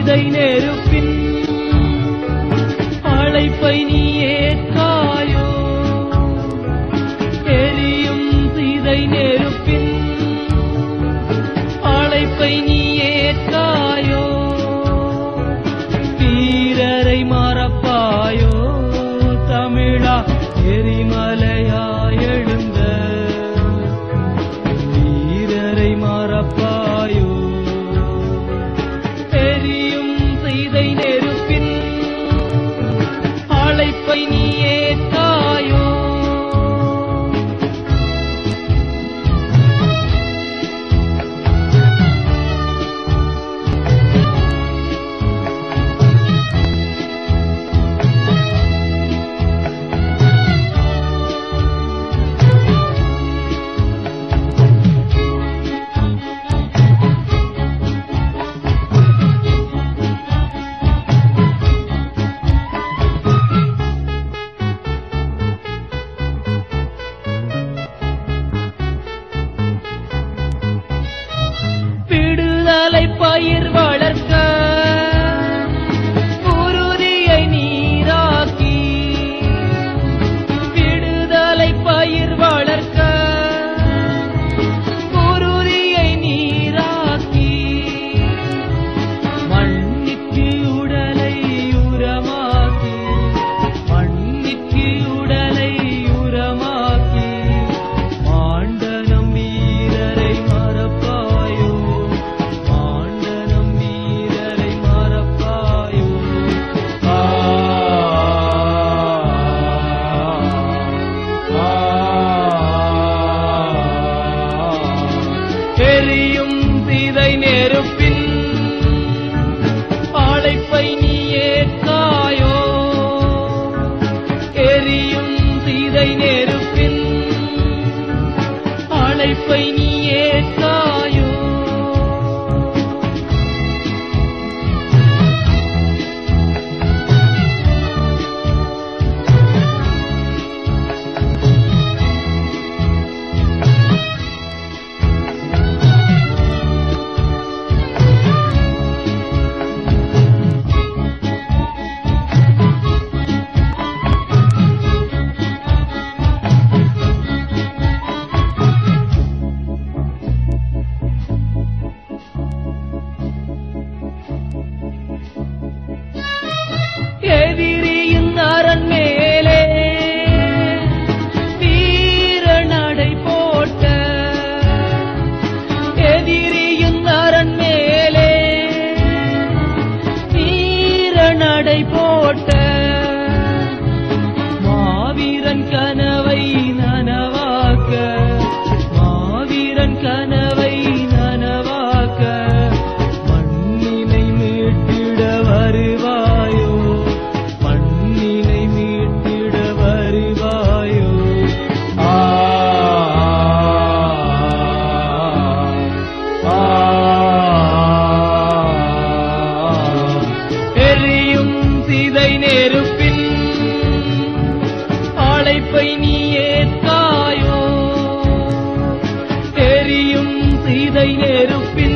சீதை நெருப்பின் அழைப்பை நீ ஏற்காயோ எரியும் சீதை நெருப்பின் அழைப்பை நீ ஏற்காயோ வீரரை மறப்பாயோ தமிழா எரிமலையாய் எழுந்த வீரரை மறப்பாயோ எரியும் செய்தை நெருப்பின் அழைப்பை நீ ஏற்காயோ விடுதலை பயிர் வளர்க்க குருதியை நீராக்கி விடுதலை பயிர் வளர்க்க குருதியை நீராக்கி மண்ணுக்கு உடலை உரமாக்கி மண்ணுக்கு உடலை உரமாக்கி மாண்டனம் வீரரை மறப்பாயோ மாண்டனம் வீரரை மறப்பாயோ ஆ, ஆ, எரியும் சீதை நெருப்பின் அழைப்பை நீ ஏற்காயோ எரியும் சீதை நெருப்பின் அழைப்பை நீ ஏற்காயோ எதிரியின் அரண் மேலே வீர நடை போட்ட எதிரியின் அரண் மேலே வீர நடை போட்ட மாவீரன் கனவை நனவாக்க மாவீரன் கனவை நனவாக்க மண்ணினை மீட்டிட வருவாயோ மண்ணினை மீட்டிட வருவாயோ ஆ ஆ, எரியும் சிதை நெருப்பின் அழைப்பை நீ ஏற்காயோ எரியும் சிதை நெருப்பின்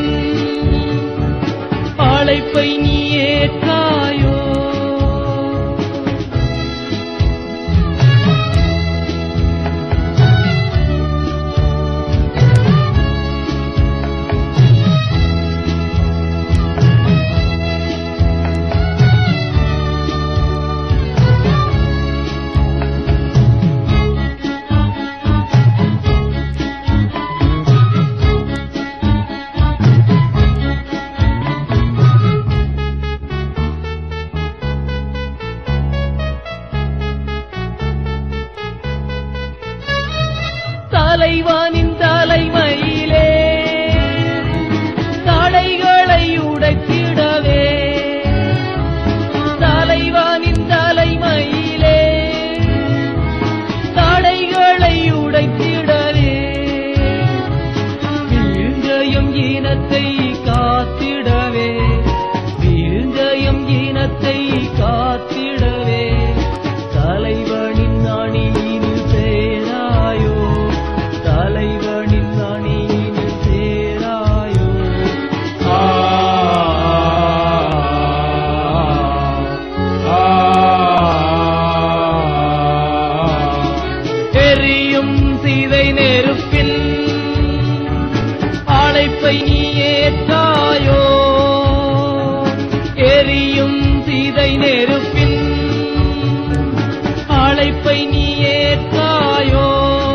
அழைப்பை நீ ஏற்காயோ தலைவானின் தலைமையிலே தடைகளை உடைத்திடவே தலைவானின் தலைமையிலே தடைகளை உடைத்திடவே வீழ்ந்தயம் இனத்தை காத்திடவே வீழ்ந்தயம் இனத்தை காத்திடவே தலைவனின் அணியினில் சேராயோ தலை சீதை நெருப்பின் அழைப்பை நீ ஏற்றாயோ எரியும் சீதை நெருப்பின் அழைப்பை நீ ஏற்றாயோ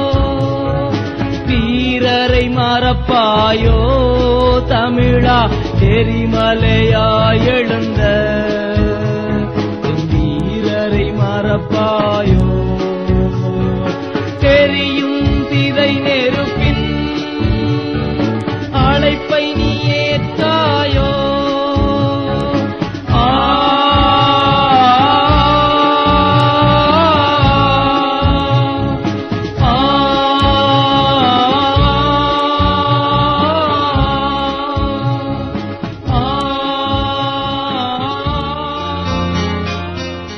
வீரரை மறப்பாயோ தமிழா எரிமலையாய் எழுந்த என் வீரரை மறப்பாயோ தெரியும் திதை நெருப்பின் அழைப்பை நீ